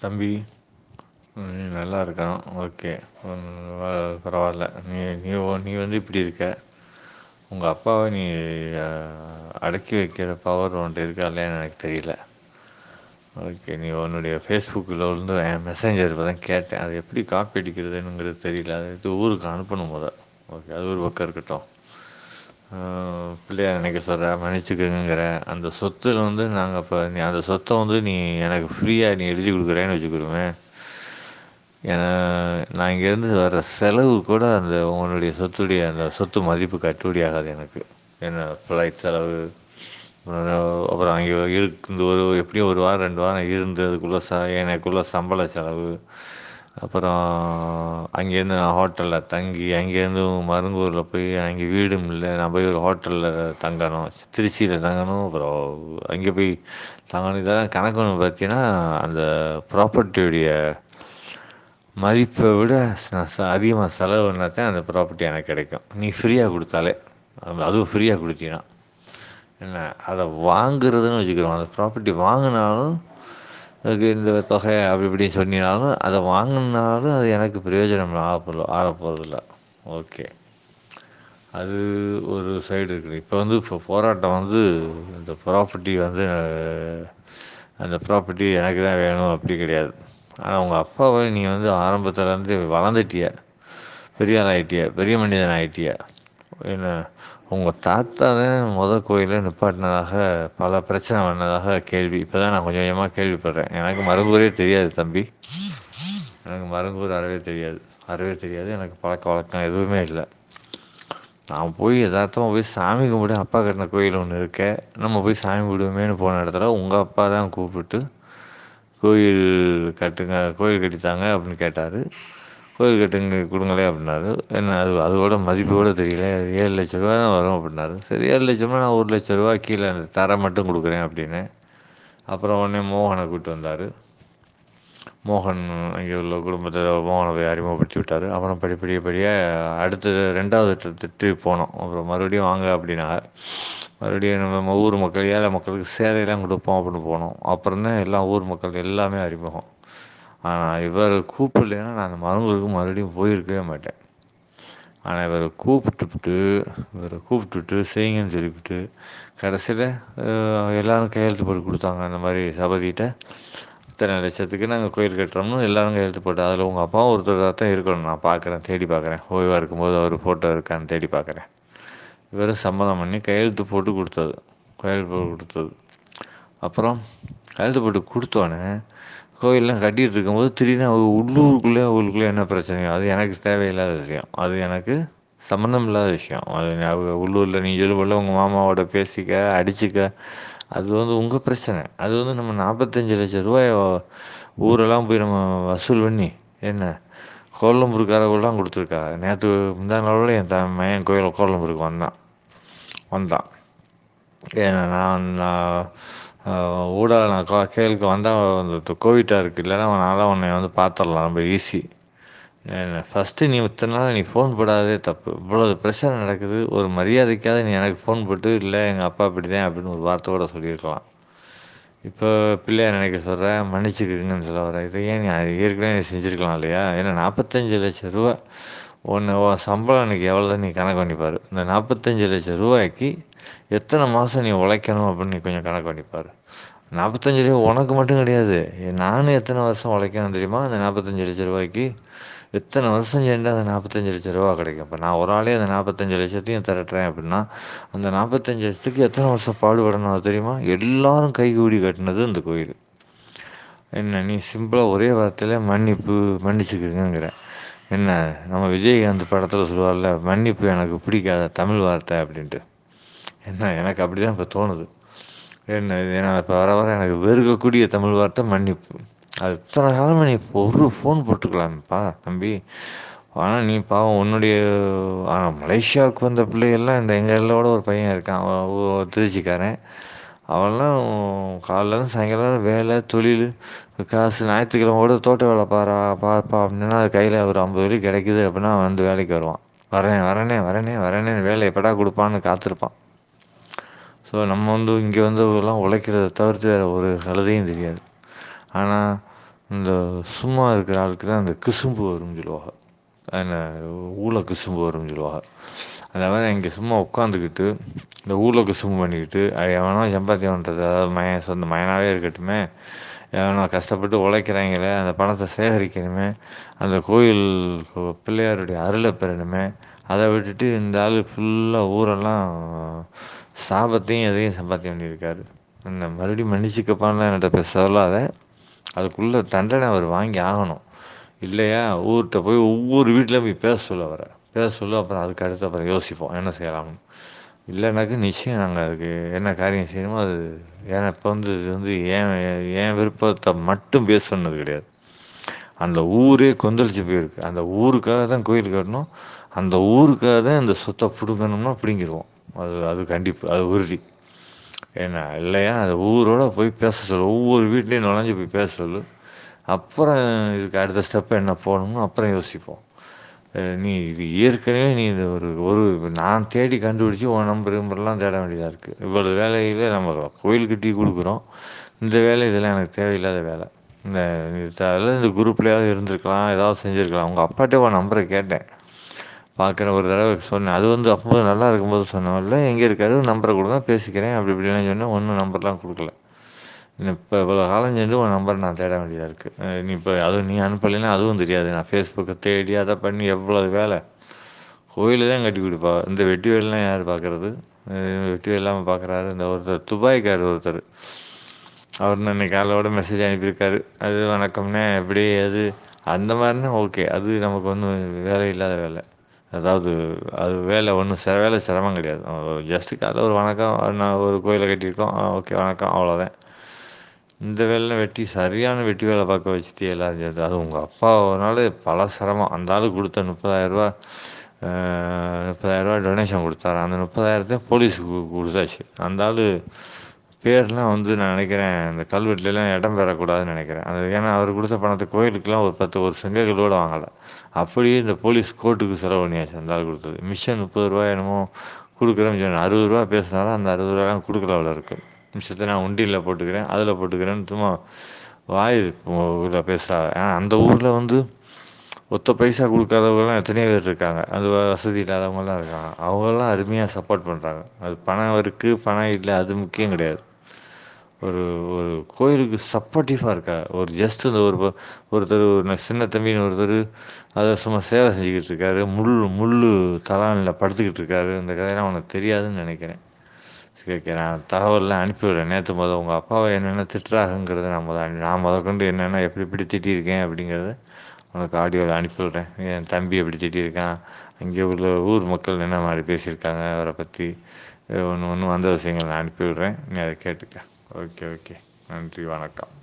தம்பி நீ நல்லா இருக்கணும் ஓகே பரவாயில்ல நீ நீ நீ வந்து இப்படி இருக்க உங்கள் அப்பாவை நீ அடக்கி வைக்கிற பவர் உன்ட்ட இருக்கா இல்லையான்னு எனக்கு தெரியல ஓகே நீ உன்னுடைய ஃபேஸ்புக்கில் வந்து என் மெசேஞ்சர் இப்போ தான் கேட்டேன் அது எப்படி காப்பி அடிக்கிறதுனுங்கிறது தெரியல அது எடுத்து ஊருக்கு அனுப்பணும் போத ஓகே அது ஒரு பக்கம் இருக்கட்டும் பிள்ளையா நினைக்க சொல்கிற மன்னிச்சுக்கங்கிற அந்த சொத்தில் வந்து நாங்கள் இப்போ நீ அந்த சொத்தை வந்து நீ எனக்கு ஃப்ரீயாக நீ எழுதி கொடுக்குறேன்னு வச்சுக்கிடுவேன் ஏன்னா நான் இங்கேருந்து வர செலவு கூட அந்த உன்னுடைய சொத்துடைய அந்த சொத்து மதிப்பு கட்டுப்படி ஆகாது எனக்கு என்ன ஃப்ளைட் செலவு அப்புறம் அங்கே இருந்து ஒரு எப்படியும் ஒரு வாரம் ரெண்டு வாரம் இருந்து அதுக்குள்ளே ச எனக்குள்ளே சம்பள செலவு அப்புறம் அங்கேருந்து நான் ஹோட்டலில் தங்கி அங்கேருந்து மருங்கூரில் போய் அங்கே வீடும் இல்லை நான் போய் ஒரு ஹோட்டலில் தங்கணும் திருச்சியில் தங்கணும் அப்புறம் அங்கே போய் தங்கணும் இதெல்லாம் கணக்கு ஒன்று பார்த்தீங்கன்னா அந்த ப்ராப்பர்ட்டியுடைய மதிப்பை விட அதிகமாக செலவு பண்ணால் தான் அந்த ப்ராப்பர்ட்டி எனக்கு கிடைக்கும் நீ ஃப்ரீயாக கொடுத்தாலே அதுவும் ஃப்ரீயாக கொடுத்தீங்கன்னா என்ன அதை வாங்குறதுன்னு வச்சுக்கிறோம் அந்த ப்ராப்பர்ட்டி வாங்கினாலும் அதுக்கு இந்த தொகை அப்படி இப்படின்னு சொன்னினாலும் அதை வாங்கினாலும் அது எனக்கு பிரயோஜனம் ஆகப்போ ஆகப்போகிறதில்ல ஓகே அது ஒரு சைடு இருக்குது இப்போ வந்து இப்போ போராட்டம் வந்து இந்த ப்ராப்பர்ட்டி வந்து அந்த ப்ராப்பர்ட்டி எனக்கு தான் வேணும் அப்படி கிடையாது ஆனால் உங்கள் அப்பாவை நீ வந்து ஆரம்பத்துலேருந்து வளர்ந்துட்டிய பெரிய ஆள் ஆகிட்டிய பெரிய மனிதன் ஆகிட்டிய என்ன உங்கள் தாத்தா தான் முதல் கோயிலில் நிப்பாட்டினதாக பல பிரச்சனை பண்ணதாக கேள்வி இப்போ தான் நான் கொஞ்சம் கொஞ்சமாக கேள்விப்படுறேன் எனக்கு மருங்கூரே தெரியாது தம்பி எனக்கு மருங்கூர் அறவே தெரியாது அறவே தெரியாது எனக்கு பழக்க வழக்கம் எதுவுமே இல்லை நான் போய் எதார்த்தமாக போய் சாமி கும்பிடு அப்பா கட்டின கோயில் ஒன்று இருக்க நம்ம போய் சாமி கும்பிடுவோமேனு போன இடத்துல உங்கள் அப்பா தான் கூப்பிட்டு கோயில் கட்டுங்க கோயில் கட்டித்தாங்க அப்படின்னு கேட்டார் கோயில் கட்டுங்க கொடுங்களே அப்படின்னாரு என்ன அது அதோட மதிப்பு கூட தெரியல ஏழு லட்ச ரூபா தான் வரும் அப்படின்னாரு சரி ஏழு லட்ச ரூபா நான் ஒரு லட்ச ரூபா கீழே தர மட்டும் கொடுக்குறேன் அப்படின்னு அப்புறம் உடனே மோகனை கூப்பிட்டு வந்தார் மோகன் அங்கே உள்ள குடும்பத்தை மோகனை போய் அறிமுகப்படுத்தி விட்டார் அப்புறம் படிப்படியே படியாக அடுத்து ரெண்டாவது ட்ரிப் போனோம் அப்புறம் மறுபடியும் வாங்க அப்படின்னாங்க மறுபடியும் நம்ம ஊர் மக்கள் ஏழை மக்களுக்கு சேலையெல்லாம் கொடுப்போம் அப்படின்னு போனோம் அப்புறம் தான் எல்லாம் ஊர் மக்கள் எல்லாமே அறிமுகம் ஆனால் இவர் கூப்பிடலைன்னா நான் அந்த மருங்கூருக்கு மறுபடியும் போயிருக்கவே மாட்டேன் ஆனால் இவரை கூப்பிட்டுவிட்டு இவரை கூப்பிட்டுட்டு செய்யுங்கன்னு சொல்லிவிட்டு கடைசியில் எல்லோரும் கையெழுத்து போட்டு கொடுத்தாங்க அந்த மாதிரி சபதிகிட்ட இத்தனை லட்சத்துக்கு நாங்கள் கோயில் கட்டுறோம்னு எல்லோரும் கையெழுத்து போட்டு அதில் உங்கள் அப்பாவும் ஒருத்தராக தான் இருக்கணும் நான் பார்க்குறேன் தேடி பார்க்குறேன் ஓய்வாக இருக்கும்போது அவர் ஃபோட்டோ இருக்கான்னு தேடி பார்க்குறேன் இவர் சம்மதம் பண்ணி கையெழுத்து போட்டு கொடுத்தது கையெழுத்து போட்டு கொடுத்தது அப்புறம் கையெழுத்து போட்டு கொடுத்தோன்னே கோயிலெலாம் கட்டிகிட்டு இருக்கும்போது திடீர்னு அவங்க உள்ளூருக்குள்ளே அவங்களுக்குள்ளே என்ன பிரச்சனையோ அது எனக்கு தேவையில்லாத விஷயம் அது எனக்கு சம்மந்தம் இல்லாத விஷயம் அது அவங்க உள்ளூரில் நீ சொல்லுவோம்ல உங்கள் மாமாவோட பேசிக்க அடிச்சுக்க அது வந்து உங்கள் பிரச்சனை அது வந்து நம்ம நாற்பத்தஞ்சு லட்ச ரூபாய ஊரெல்லாம் போய் நம்ம வசூல் பண்ணி என்ன கோலம்பூருக்காரவெல்லாம் கொடுத்துருக்கா நேற்று முந்தா நாளோட என் த மையன் கோயில் கோலம்பூருக்கு வந்தான் வந்தான் ஏன்னா நான் நான் ஊடால நான் கோ கோயிலுக்கு வந்தால் அந்த கோவிட்டாக இருக்குது இல்லைன்னா அதனால் உன்னை வந்து பார்த்துடலாம் ரொம்ப ஈஸி ஃபஸ்ட்டு நீ இத்தனை நாள் நீ ஃபோன் போடாதே தப்பு இவ்வளோ பிரச்சனை நடக்குது ஒரு மரியாதைக்காக நீ எனக்கு ஃபோன் போட்டு இல்லை எங்கள் அப்பா இப்படி தான் அப்படின்னு ஒரு வார்த்தை சொல்லியிருக்கலாம் இப்போ பிள்ளையா நினைக்க சொல்கிற மன்னிச்சுக்குங்கன்னு சொல்ல வர இதை ஏன் நீ ஏற்கனவே நீ செஞ்சுருக்கலாம் இல்லையா ஏன்னா நாற்பத்தஞ்சு லட்ச ரூபா ஒன்று சம்பளம் எனக்கு எவ்வளோ நீ கணக்கு பண்ணிப்பார் இந்த நாற்பத்தஞ்சு லட்ச ரூபாய்க்கு எத்தனை மாதம் நீ உழைக்கணும் அப்படின்னு நீ கொஞ்சம் கணக்கு பண்ணிப்பார் நாற்பத்தஞ்சு ரூபா உனக்கு மட்டும் கிடையாது நானும் எத்தனை வருஷம் உழைக்கணும் தெரியுமா அந்த நாற்பத்தஞ்சு லட்ச ரூபாய்க்கு எத்தனை வருஷம் சேர்ந்து அந்த நாற்பத்தஞ்சு லட்ச ரூபா கிடைக்கும் இப்போ நான் ஒரு ஆளே அந்த நாற்பத்தஞ்சு லட்சத்தையும் திரட்டுறேன் அப்படின்னா அந்த நாற்பத்தஞ்சு லட்சத்துக்கு எத்தனை வருஷம் பாடுபடணும் அது தெரியுமா எல்லாரும் கைகூடி கட்டினது இந்த கோயில் என்ன நீ சிம்பிளாக ஒரே வார்த்தையில் மன்னிப்பு மன்னிச்சுக்குங்கிற என்ன நம்ம விஜயகாந்த் படத்தில் சொல்லுவார்ல மன்னிப்பு எனக்கு பிடிக்காத தமிழ் வார்த்தை அப்படின்ட்டு என்ன எனக்கு அப்படி தான் இப்போ தோணுது என்ன ஏன்னா இப்போ வர வர எனக்கு வெறுக்கக்கூடிய தமிழ் வார்த்தை மன்னிப்பு அது இத்தனை காலமாக நீ ஒரு ஃபோன் போட்டுக்கலாம்ப்பா தம்பி ஆனால் நீ பாவம் உன்னுடைய ஆனால் மலேசியாவுக்கு வந்த பிள்ளைகள்லாம் இந்த எங்கள் எல்லோட ஒரு பையன் இருக்கான் அவன் திருச்சிக்காரன் அவன்லாம் காலைலேருந்து சாயங்காலம் வேலை தொழில் காசு ஞாயிற்றுக்கிழமை கூட தோட்ட வேலை பாரா பார்ப்பா அப்படின்னா அது கையில் ஒரு ஐம்பது வழி கிடைக்குது அப்படின்னா அவன் வந்து வேலைக்கு வருவான் வரேன் வரேனே வரேனே வரேனே வேலை எப்படா கொடுப்பான்னு காத்திருப்பான் ஸோ நம்ம வந்து இங்கே வந்து எல்லாம் உழைக்கிறத தவிர்த்து வேறு ஒரு கழுதையும் தெரியாது ஆனால் இந்த சும்மா இருக்கிற ஆளுக்கு தான் அந்த குசும்பு வரும்னு சொல்லுவாங்க அந்த ஊழ குசும்பு வரும்னு சொல்லுவாங்க அந்த மாதிரி இங்கே சும்மா உட்காந்துக்கிட்டு இந்த ஊழ குசும்பு பண்ணிக்கிட்டு அது எவனோ சம்பாத்தியம் பண்ணுறது அதாவது மயன் சொந்த மயனாகவே இருக்கட்டுமே எவனோ கஷ்டப்பட்டு உழைக்கிறாங்களே அந்த பணத்தை சேகரிக்கணுமே அந்த கோயில் கு- பிள்ளையாருடைய அருளை பெறணுமே அதை விட்டுட்டு இந்த ஆள் ஃபுல்லாக ஊரெல்லாம் சாபத்தையும் எதையும் சம்பாத்தியம் பண்ணியிருக்காரு இந்த மறுபடியும் மன்னிச்சுக்கப்பான்லாம் என்கிட்ட பேச சொல்லாத அதுக்குள்ள தண்டனை அவர் வாங்கி ஆகணும் இல்லையா ஊர்கிட்ட போய் ஒவ்வொரு வீட்டில் போய் பேச சொல்ல வர பேச சொல்ல அப்புறம் அதுக்கு அடுத்து அப்புறம் யோசிப்போம் என்ன செய்யலாம்னு இல்லைனாக்கா நிச்சயம் நாங்கள் அதுக்கு என்ன காரியம் செய்யணுமோ அது ஏன்னா இப்போ வந்து இது வந்து ஏன் என் விருப்பத்தை மட்டும் பேச சொன்னது கிடையாது அந்த ஊரே கொந்தளிச்சு போயிருக்கு அந்த ஊருக்காக தான் கோயில் கட்டணும் அந்த ஊருக்காக தான் இந்த சொத்தை பிடுங்கணும்னா பிடுங்கிடுவோம் அது அது கண்டிப்பு அது உறுதி ஏன்னா இல்லையா அந்த ஊரோட போய் பேச சொல்லு ஒவ்வொரு வீட்லேயும் நுழைஞ்சு போய் பேச சொல்லு அப்புறம் இதுக்கு அடுத்த ஸ்டெப் என்ன போகணும்னு அப்புறம் யோசிப்போம் அஹ் நீ இது ஏற்கனவே நீ இது ஒரு ஒரு நான் தேடி கண்டுபிடிச்சி உன் நம்பர் நம்பர்லாம் தேட வேண்டியதாக இருக்குது இவ்வளோ வேலையில் நம்ம கோயில் கட்டி கொடுக்குறோம் இந்த வேலை இதெல்லாம் எனக்கு தேவையில்லாத வேலை இந்த அதில் இந்த குரூப்லேயாவது இருந்திருக்கலாம் ஏதாவது செஞ்சுருக்கலாம் உங்கள் அப்பாட்டே உன் நம்பரை கேட்டேன் பார்க்குறேன் ஒரு தடவை சொன்னேன் அது வந்து அப்போது நல்லா இருக்கும்போது சொன்னவன்ல எங்கே இருக்காரு நம்பரை கொடுங்க பேசிக்கிறேன் அப்படி இப்படிலாம் சொன்னேன் ஒன்றும் நம்பர்லாம் கொடுக்கல இப்போ இவ்வளோ காலம் சென்று உன் நம்பர் நான் தேட வேண்டியதாக இருக்குது நீ இப்போ அதுவும் நீ அனுப்பலைன்னா அதுவும் தெரியாது நான் ஃபேஸ்புக்கை தேடி அதை பண்ணி எவ்வளோ வேலை கோயில தான் கட்டி கொடுப்பா இந்த வெட்டி வேலைலாம் யார் பார்க்குறது வெட்டி வேலை இல்லாமல் பார்க்குறாரு இந்த ஒருத்தர் துபாய்க்கார் ஒருத்தர் அவர் இன்னைக்கு காலையோட மெசேஜ் அனுப்பியிருக்காரு அது வணக்கம்ண்ணே எப்படி அது அந்த மாதிரினா ஓகே அது நமக்கு ஒன்றும் வேலை இல்லாத வேலை அதாவது அது வேலை ஒன்றும் சில வேலை சிரமம் கிடையாது ஜஸ்ட்டு காலைல ஒரு வணக்கம் நான் ஒரு கோயிலை கட்டியிருக்கோம் ஓகே வணக்கம் அவ்வளோதான் இந்த வேலை வெட்டி சரியான வெட்டி வேலை பார்க்க வச்சுட்டு எல்லாரும் சேர்ந்து அது உங்கள் அப்பானால பல சிரமம் அந்த ஆளு கொடுத்த முப்பதாயிரரூபா முப்பதாயிரரூபா டொனேஷன் கொடுத்தாரு அந்த முப்பதாயிரத்தை போலீஸுக்கு கொடுத்தாச்சு அந்த ஆள் பேர்லாம் வந்து நான் நினைக்கிறேன் இந்த கல்வெட்டுலலாம் இடம் பெறக்கூடாதுன்னு நினைக்கிறேன் அது ஏன்னா அவர் கொடுத்த பணத்தை கோயிலுக்குலாம் ஒரு பத்து ஒரு செங்கல்களோடு வாங்கலை அப்படியே இந்த போலீஸ் கோர்ட்டுக்கு செலவு பண்ணியாச்சு அந்த ஆள் கொடுத்தது மிஷன் முப்பது ரூபாய் என்னமோ கொடுக்குறேன்னு சொன்னேன் அறுபது ரூபா பேசினாலும் அந்த அறுபது ரூபாலாம் கொடுக்கல அவ்வளோ இருக்குது மிச்சத்தை நான் உண்டியில் போட்டுக்கிறேன் அதில் போட்டுக்கிறேன்னு சும்மா வாய் இதில் பேசுகிறாங்க ஏன்னா அந்த ஊரில் வந்து ஒத்த பைசா கொடுக்காதவங்கலாம் எத்தனையோ பேர் இருக்காங்க அது வசதி இல்லாதவங்கலாம் இருக்காங்க அவங்கெல்லாம் அருமையாக சப்போர்ட் பண்ணுறாங்க அது பணம் இருக்குது பணம் இல்லை அது முக்கியம் கிடையாது ஒரு ஒரு கோயிலுக்கு சப்போர்ட்டிவாக இருக்கா ஒரு ஜஸ்ட் இந்த ஒரு ப- ஒருத்தர் ஒரு சின்ன தம்பின்னு ஒருத்தர் அதை சும்மா சேவை செஞ்சுக்கிட்டு இருக்காரு முள் முள் தலானில் படுத்துக்கிட்டு இருக்காரு இந்த கதையெல்லாம் உனக்கு தெரியாதுன்னு நினைக்கிறேன் சரி ஓகே நான் தகவல்லாம் அனுப்பிவிடுறேன் நேற்று முதல் உங்கள் அப்பாவை என்னென்ன திட்டுறாங்கிறத நான் முதல் நான் முத கொண்டு என்னென்ன எப்படி எப்படி திட்டியிருக்கேன் அப்படிங்கிறத உனக்கு ஆடியோவில் அனுப்பிவிடுறேன் என் தம்பி எப்படி திட்டியிருக்கான் அங்கே உள்ள ஊர் மக்கள் என்ன மாதிரி பேசியிருக்காங்க அவரை பற்றி ஒன்று ஒன்று வந்த விஷயங்கள் நான் அனுப்பிவிடுறேன் நீ அதை கேட்டுக்க ஓகே ஓகே நன்றி வணக்கம்